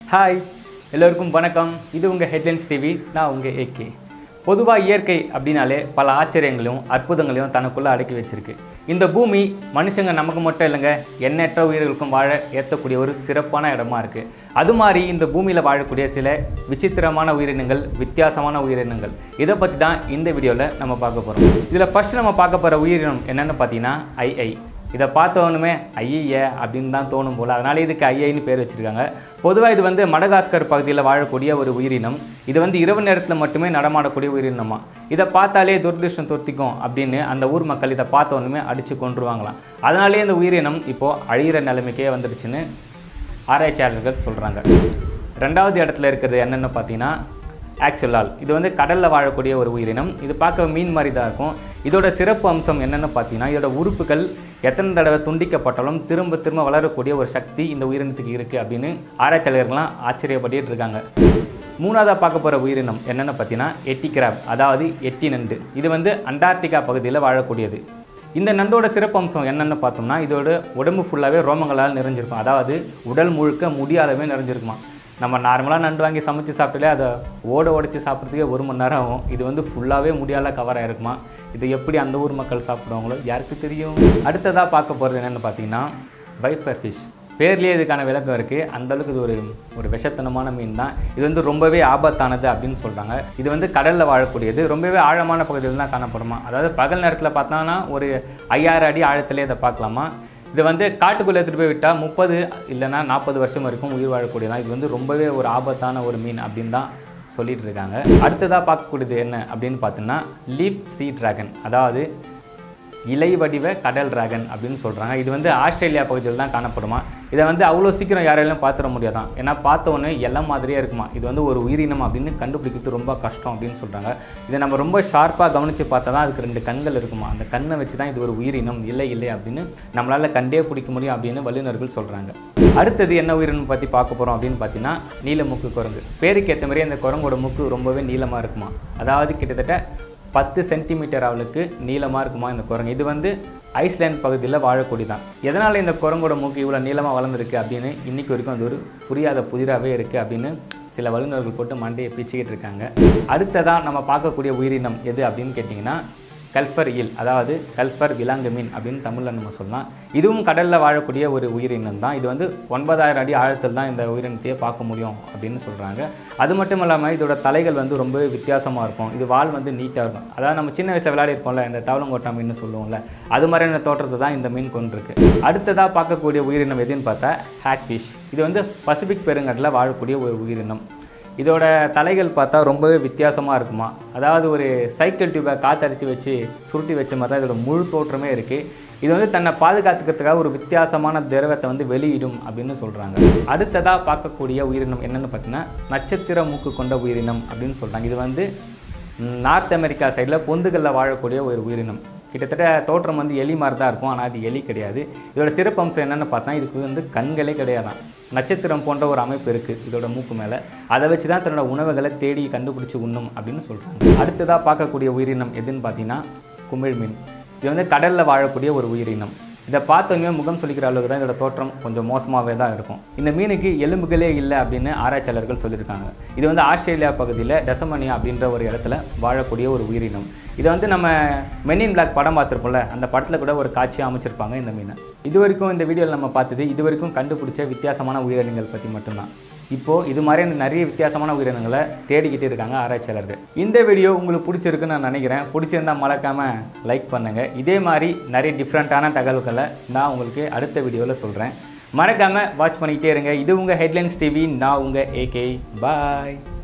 hi எல்லோருக்கும் வணக்கம் இது உங்கள் ஹெட்லைன்ஸ் டிவி நான் உங்கள் ஏகே பொதுவாக இயற்கை அப்படின்னாலே பல ஆச்சரியங்களையும் அற்புதங்களையும் தனக்குள்ளே அடக்கி வச்சிருக்கு இந்த பூமி மனுஷங்க நமக்கு மட்டும் இல்லைங்க எண்ணற்ற உயிர்களுக்கும் வாழ ஏற்றக்கூடிய ஒரு சிறப்பான இடமா இருக்குது அது மாதிரி இந்த பூமியில் வாழக்கூடிய சில விசித்திரமான உயிரினங்கள் வித்தியாசமான உயிரினங்கள் இதை பற்றி தான் இந்த வீடியோவில் நம்ம பார்க்க போகிறோம் இதில் ஃபர்ஸ்ட் நம்ம பார்க்க போகிற உயிரினம் என்னென்னு பார்த்தீங்கன்னா ஐஐ இதை பார்த்தவொன்னுமே ஐய அப்படின்னு தான் தோணும் போல் அதனால இதுக்கு ஐஐன்னு பேர் வச்சுருக்காங்க பொதுவாக இது வந்து மடகாஸ்கர் பகுதியில் வாழக்கூடிய ஒரு உயிரினம் இது வந்து இரவு நேரத்தில் மட்டுமே நடமாடக்கூடிய உயிரினமா இதை பார்த்தாலே துரதிருஷ்டம் துரத்திக்கும் அப்படின்னு அந்த ஊர் மக்கள் இதை பார்த்தவொன்னுமே அடித்து கொண்டுருவாங்களாம் அதனாலே இந்த உயிரினம் இப்போது அழியிற நிலைமைக்கே வந்துடுச்சுன்னு ஆராய்ச்சியாளர்கள் சொல்கிறாங்க ரெண்டாவது இடத்துல இருக்கிறது என்னென்னு பார்த்தீங்கன்னா ஆக்சுவலால் இது வந்து கடலில் வாழக்கூடிய ஒரு உயிரினம் இது பார்க்க மீன் மாதிரி தான் இருக்கும் இதோட சிறப்பு அம்சம் என்னென்னு பார்த்தீங்கன்னா இதோட உறுப்புகள் எத்தனை தடவை துண்டிக்கப்பட்டாலும் திரும்ப திரும்ப வளரக்கூடிய ஒரு சக்தி இந்த உயிரினத்துக்கு இருக்குது அப்படின்னு ஆராய்ச்சியாளர்கள்லாம் ஆச்சரியப்பட்டுட்டு இருக்காங்க மூணாவதாக பார்க்க போகிற உயிரினம் என்னென்னு பார்த்தீங்கன்னா எட்டி கிராப் அதாவது எட்டி நண்டு இது வந்து அண்டார்டிகா பகுதியில் வாழக்கூடியது இந்த நண்டோட சிறப்பம்சம் என்னென்னு பார்த்தோம்னா இதோட உடம்பு ஃபுல்லாகவே ரோமங்களால் நிறைஞ்சிருக்கும் அதாவது உடல் முழுக்க முடியாலவே நிறைஞ்சிருக்குமா நம்ம நார்மலாக நண்டு வாங்கி சமைச்சு சாப்பிட்டாலே அதை ஓட உடைச்சி சாப்பிட்றதுக்கே ஒரு மணி நேரம் ஆகும் இது வந்து ஃபுல்லாகவே முடியால கவர் ஆகிருக்குமா இது எப்படி அந்த ஊர் மக்கள் சாப்பிடுவாங்களோ யாருக்கு தெரியும் அடுத்ததாக பார்க்க போகிறது என்னென்னு பார்த்தீங்கன்னா வைப்பர் ஃபிஷ் பேர்லேயே இதுக்கான விளக்கம் இருக்குது அந்தளவுக்கு இது ஒரு ஒரு விஷத்தனமான மீன் தான் இது வந்து ரொம்பவே ஆபத்தானது அப்படின்னு சொல்கிறாங்க இது வந்து கடலில் வாழக்கூடியது ரொம்பவே ஆழமான பகுதியில் தான் காணப்படுமா அதாவது பகல் நேரத்தில் பார்த்தோன்னா ஒரு ஐயாயிரம் அடி ஆழத்திலே இதை பார்க்கலாமா இது வந்து காட்டுக்குள்ளே எடுத்துகிட்டு போய் விட்டால் முப்பது இல்லைன்னா நாற்பது வருஷம் வரைக்கும் உயிர் வாழக்கூடியதான் இது வந்து ரொம்பவே ஒரு ஆபத்தான ஒரு மீன் அப்படின்னு தான் சொல்லிட்டு இருக்காங்க அடுத்ததாக பார்க்கக்கூடியது என்ன அப்படின்னு பார்த்தீங்கன்னா லீஃப் சீ டிராகன் அதாவது இலை வடிவ கடல் டிராகன் அப்படின்னு சொல்கிறாங்க இது வந்து ஆஸ்திரேலியா பகுதியில் தான் காணப்படுமா இதை வந்து அவ்வளோ சீக்கிரம் யாராலையும் பார்த்துட முடியாதான் ஏன்னா பார்த்த உடனே எல்லாம் மாதிரியே இருக்குமா இது வந்து ஒரு உயிரினம் அப்படின்னு கண்டுபிடிக்கிறது ரொம்ப கஷ்டம் அப்படின்னு சொல்கிறாங்க இதை நம்ம ரொம்ப ஷார்ப்பாக கவனித்து பார்த்தா தான் அதுக்கு ரெண்டு கண்கள் இருக்குமா அந்த கண்ணை வச்சு தான் இது ஒரு உயிரினம் இல்லை இல்லை அப்படின்னு நம்மளால் கண்டே பிடிக்க முடியும் அப்படின்னு வல்லுநர்கள் சொல்கிறாங்க அடுத்தது என்ன உயிரினம் பற்றி பார்க்க போகிறோம் அப்படின்னு பார்த்தீங்கன்னா நீலமுக்கு குரங்கு பேருக்கு ஏற்ற மாதிரி அந்த குரங்கோட மூக்கு ரொம்பவே நீளமாக இருக்குமா அதாவது கிட்டத்தட்ட பத்து சென்டிமீட்டர் அவளுக்கு நீளமாக இருக்குமா இந்த குரங்கு இது வந்து ஐஸ்லேண்ட் பகுதியில் வாழக்கூடியதான் எதனால் இந்த குரங்கோட மூக்கு இவ்வளோ நீளமாக வளர்ந்துருக்கு அப்படின்னு இன்றைக்கி வரைக்கும் அது ஒரு புரியாத புதிராகவே இருக்குது அப்படின்னு சில வல்லுநர்கள் போட்டு மண்டையை பிச்சுக்கிட்டு இருக்காங்க அடுத்ததாக நம்ம பார்க்கக்கூடிய உயிரினம் எது அப்படின்னு கேட்டிங்கன்னா கல்ஃபர் ஈல் அதாவது கல்ஃபர் விலாங்கு மீன் அப்படின்னு தமிழில் நம்ம சொல்லலாம் இதுவும் கடலில் வாழக்கூடிய ஒரு உயிரினம் தான் இது வந்து ஒன்பதாயிரம் அடி ஆழத்தில் தான் இந்த உயிரினத்தையே பார்க்க முடியும் அப்படின்னு சொல்கிறாங்க அது மட்டும் இல்லாமல் இதோட தலைகள் வந்து ரொம்பவே வித்தியாசமாக இருக்கும் இது வால் வந்து நீட்டாக இருக்கும் அதாவது நம்ம சின்ன வயசில் விளையாடி இருப்போம்ல இந்த தவளங்கோட்டா மீன் சொல்லுவோம்ல அது மாதிரியான தோற்றத்தை தான் இந்த மீன் கொண்டிருக்கு அடுத்ததாக பார்க்கக்கூடிய உயிரினம் எதுன்னு பார்த்தா ஹேட்ஃபிஷ் இது வந்து பசிபிக் பெருங்கடலில் வாழக்கூடிய ஒரு உயிரினம் இதோட தலைகள் பார்த்தா ரொம்பவே வித்தியாசமாக இருக்குமா அதாவது ஒரு சைக்கிள் டியூபை காத்தடிச்சு வச்சு சுருட்டி வச்ச மாதிரி தான் இதோட முழு தோற்றமே இருக்குது இது வந்து தன்னை பாதுகாத்துக்கிறதுக்காக ஒரு வித்தியாசமான திரவத்தை வந்து வெளியிடும் அப்படின்னு சொல்கிறாங்க அடுத்ததாக பார்க்கக்கூடிய உயிரினம் என்னென்னு பார்த்தீங்கன்னா நட்சத்திர மூக்கு கொண்ட உயிரினம் அப்படின்னு சொல்கிறாங்க இது வந்து ம், நார்த் அமெரிக்கா சைடில் பொந்துகளில் வாழக்கூடிய ஒரு உயிரினம் கிட்டத்தட்ட தோற்றம் வந்து எலி மாதிரி தான் இருக்கும் ஆனால் அது எலி கிடையாது இதோட சிறப்பம்சம் என்னென்னு பார்த்தா இதுக்கு வந்து கண்களே கிடையாதான் நட்சத்திரம் போன்ற ஒரு அமைப்பு இருக்குது இதோட மூக்கு மேலே அதை வச்சு தான் தன்னோட உணவுகளை தேடி கண்டுபிடிச்சி உண்ணும் அப்படின்னு சொல்கிறாங்க அடுத்ததாக பார்க்கக்கூடிய உயிரினம் எதுன்னு பார்த்தீங்கன்னா குமிழ் மீன் இது வந்து கடலில் வாழக்கூடிய ஒரு உயிரினம் இதை பார்த்தோன்னே முகம் சொல்லிக்கிற அளவுக்கு தான் இதோட தோற்றம் கொஞ்சம் மோசமாகவே தான் இருக்கும் இந்த மீனுக்கு எலும்புகளே இல்லை அப்படின்னு ஆராய்ச்சியாளர்கள் சொல்லியிருக்காங்க இது வந்து ஆஸ்திரேலியா பகுதியில் டெசமனியா அப்படின்ற ஒரு இடத்துல வாழக்கூடிய ஒரு உயிரினம் இதை வந்து நம்ம மென் இன் பிளாக் படம் பார்த்துருப்போம்ல அந்த படத்தில் கூட ஒரு காட்சியாக அமைச்சிருப்பாங்க இந்த மீனை இது வரைக்கும் இந்த வீடியோவில் நம்ம பார்த்தது இது வரைக்கும் கண்டுபிடிச்ச வித்தியாசமான உயிரினங்கள் பற்றி மட்டும்தான் இப்போது இது மாதிரியான நிறைய வித்தியாசமான உயிரினங்களை தேடிக்கிட்டு இருக்காங்க ஆராய்ச்சியாளர்கள் இந்த வீடியோ உங்களுக்கு பிடிச்சிருக்குன்னு நான் நினைக்கிறேன் பிடிச்சிருந்தா மறக்காமல் லைக் பண்ணுங்கள் இதே மாதிரி நிறைய டிஃப்ரெண்ட்டான தகவல்களை நான் உங்களுக்கு அடுத்த வீடியோவில் சொல்கிறேன் மறக்காமல் வாட்ச் பண்ணிக்கிட்டே இருங்க இது உங்கள் ஹெட்லைன்ஸ் டிவி நான் உங்கள் ஏகே பாய்